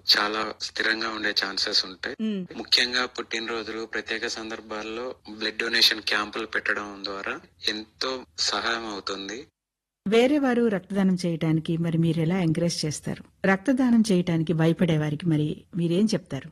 చాలా స్థిరంగా ఉండే ఛాన్సెస్ ఉంటాయి ఉమ్, ముఖ్యంగా పుట్టినరోజులు ప్రత్యేక సందర్భాల్లో బ్లడ్ డొనేషన్ క్యాంపులు పెట్టడం ద్వారా ఎంతో సహాయం అవుతుంది వేరే వారు రక్తదానం చేయటానికి మరి మీరు ఎలా ఎంకరేజ్ చేస్తారు రక్తదానం చేయటానికి భయపడే వారికి మరి మీరేం చెప్తారు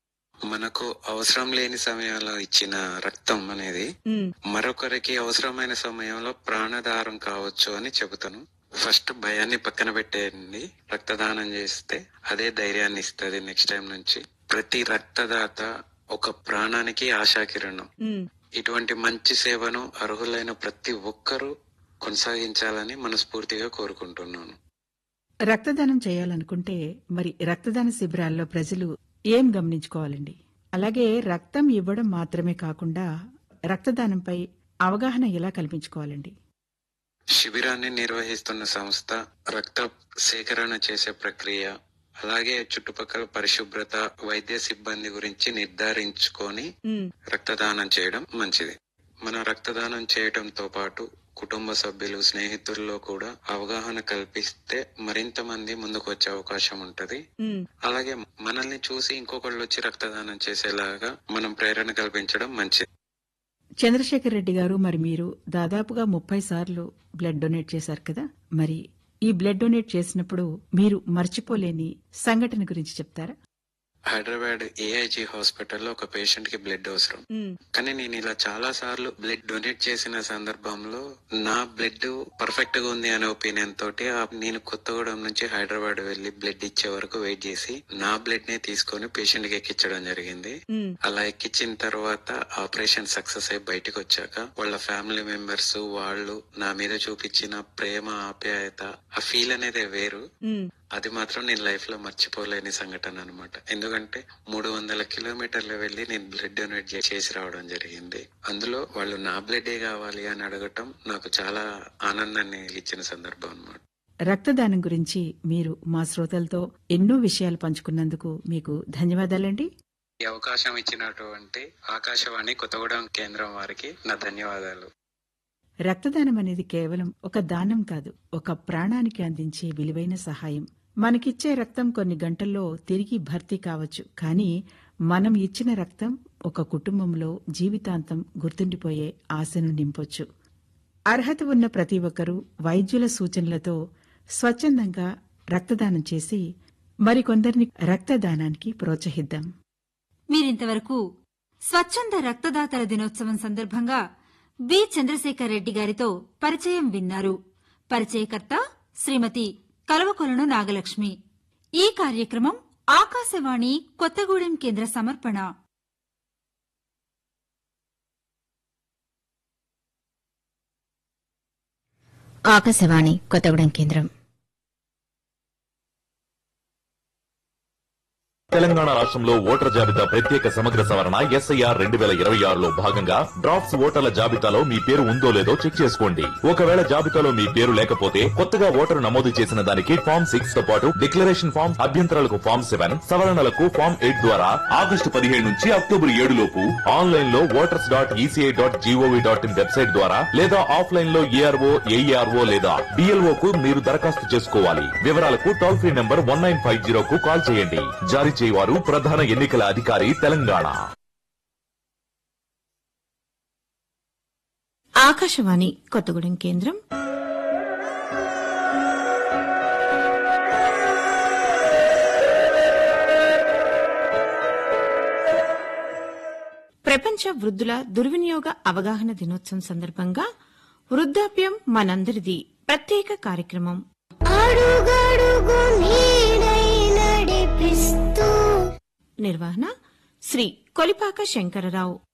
మనకు అవసరం లేని సమయంలో ఇచ్చిన రక్తం అనేది ఉమ్, మరొకరికి అవసరమైన సమయంలో ప్రాణదారం కావచ్చు అని చెబుతాను ఫస్ట్ భయాన్ని పక్కన పెట్టేయండి రక్తదానం చేస్తే అదే ధైర్యాన్ని ఇస్తుంది నెక్స్ట్ టైం నుంచి ప్రతి రక్తదాత ఒక ప్రాణానికి ఆశాకిరణం ఉమ్, ఇటువంటి మంచి సేవను అర్హులైన ప్రతి ఒక్కరూ కొనసాగించాలని మనస్ఫూర్తిగా కోరుకుంటున్నాను రక్తదానం చేయాలనుకుంటే మరి రక్తదాన శిబిరాల్లో ప్రజలు ఏం గమనించుకోవాలండి అలాగే రక్తం ఇవ్వడం మాత్రమే కాకుండా రక్తదానంపై అవగాహన ఎలా కల్పించుకోవాలండి శిబిరాన్ని నిర్వహిస్తున్న సంస్థ రక్త సేకరణ చేసే ప్రక్రియ అలాగే చుట్టుపక్కల పరిశుభ్రత వైద్య సిబ్బంది గురించి నిర్ధారించుకొని ఉమ్, రక్తదానం చేయడం మంచిది మన రక్తదానం చేయడంతో పాటు కుటుంబ సభ్యులు స్నేహితుల్లో కూడా అవగాహన కల్పిస్తే మరింత మంది ముందుకు వచ్చే అవకాశం ఉంటది ఉమ్, అలాగే మనల్ని చూసి ఇంకొకళ్ళు వచ్చి రక్తదానం చేసేలాగా మనం ప్రేరణ కల్పించడం మంచిది చంద్రశేఖర్ రెడ్డి గారు మరి మీరు దాదాపుగా ముప్పై సార్లు బ్లడ్ డొనేట్ చేశారు కదా మరి ఈ బ్లడ్ డొనేట్ చేసినప్పుడు మీరు మర్చిపోలేని సంఘటన గురించి చెప్తారా హైదరాబాద్ ఏఐజీ హాస్పిటల్లో ఒక పేషెంట్ కి బ్లడ్ అవసరం ఉమ్, కానీ నేను ఇలా చాలా సార్లు బ్లడ్ డొనేట్ చేసిన సందర్భంలో నా బ్లడ్ పర్ఫెక్ట్ గా ఉంది అనే ఒపీనియన్ తోటి ఆ నేను కొత్తగూడెం నుంచి హైదరాబాద్ వెళ్లి బ్లడ్ ఇచ్చే వరకు వెయిట్ చేసి నా బ్లడ్ నే తీసుకొని పేషెంట్ కి ఎక్కించడం జరిగింది ఉమ్, అలా ఎక్కించిన తర్వాత ఆపరేషన్ సక్సెస్ అయి బయటకు వచ్చాక వాళ్ళ ఫ్యామిలీ మెంబర్స్ వాళ్ళు నా మీద చూపించిన ప్రేమ ఆప్యాయత ఆ ఫీల్ అనేది వేరు ఉమ్, అది మాత్రం నేను లైఫ్ లో మర్చిపోలేని సంఘటన అనమాట ఎందుకంటే మూడు వందల కిలోమీటర్లు వెళ్లి నేను బ్లడ్ డొనేట్ చే- చేసి రావడం జరిగింది అందులో వాళ్ళు నా బ్లడే కావాలి అని అడగటం నాకు చాలా ఆనందాన్ని ఇచ్చిన సందర్భం అన్నమాట రక్తదానం గురించి మీరు మా శ్రోతలతో ఎన్నో విషయాలు పంచుకున్నందుకు మీకు ధన్యవాదాలండి ఈ అవకాశం ఇచ్చినటువంటి ఆకాశవాణి కొత్తగూడెం కేంద్రం వారికి నా ధన్యవాదాలు రక్తదానం అనేది కేవలం ఒక దానం కాదు ఒక ప్రాణానికి అందించే విలువైన సహాయం మనకిచ్చే రక్తం కొన్ని గంటల్లో తిరిగి భర్తీ కావచ్చు కానీ మనం ఇచ్చిన రక్తం ఒక కుటుంబంలో జీవితాంతం గుర్తుండిపోయే ఆశను నింపొచ్చు అర్హత ఉన్న ప్రతి ఒక్కరూ వైద్యుల సూచనలతో స్వచ్ఛందంగా రక్తదానం చేసి మరికొందరిని రక్తదానానికి ప్రోత్సహిద్దాం మీరింతవరకు స్వచ్ఛంద రక్తదాతల దినోత్సవం సందర్భంగా బి చంద్రశేఖర్ రెడ్డి గారితో పరిచయం విన్నారు పరిచయకర్త శ్రీమతి కలవకొలను నాగలక్ష్మి ఈ కార్యక్రమం ఆకాశవాణి కొత్తగూడెం కేంద్ర సమర్పణ ఆకాశవాణి కొత్తగూడెం కేంద్రం తెలంగాణ రాష్ట్రంలో ఓటర్ జాబితా ప్రత్యేక సమగ్ర సవరణ ఎస్ఐఆర్ రెండు వేల ఇరవై ఆరులో భాగంగా డ్రాఫ్ట్స్ ఓటర్ల జాబితాలో మీ పేరు ఉందో లేదో చెక్ చేసుకోండి ఒకవేళ జాబితాలో మీ పేరు లేకపోతే కొత్తగా ఓటరు నమోదు చేసిన దానికి ఫామ్ సిక్స్ తో పాటు డిక్లరేషన్ ఫామ్ అభ్యంతరాలకు ఫామ్ సెవెన్ సవరణలకు ఫామ్ ఎయిట్ ద్వారా ఆగస్టు పదిహేడు నుంచి అక్టోబర్ ఏడు లోపు ఆన్లైన్ లో voters dot ECI dot GOV dot in website ద్వారా లేదా ఆఫ్లైన్ లో ఏఆర్ఓ ఏఈఆర్ఓ లేదా బిఎల్ఓ కు మీరు దరఖాస్తు చేసుకోవాలి వివరాలకు toll free number one nine five zero కు కాల్ చేయండి జారీ చేయవారు ప్రధాన ఎన్నికల అధికారి తెలంగాణ ఆకాశవాణి కొత్తగూడెం కేంద్రం ప్రపంచ వృద్ధుల దుర్వినియోగ అవగాహన దినోత్సవం సందర్భంగా వృద్ధాప్యం మనందరిది ప్రత్యేక కార్యక్రమం అడుగడుగు నీడై నడిపిస్తూ నిర్వహణ శ్రీ కొలిపాక శంకరరావు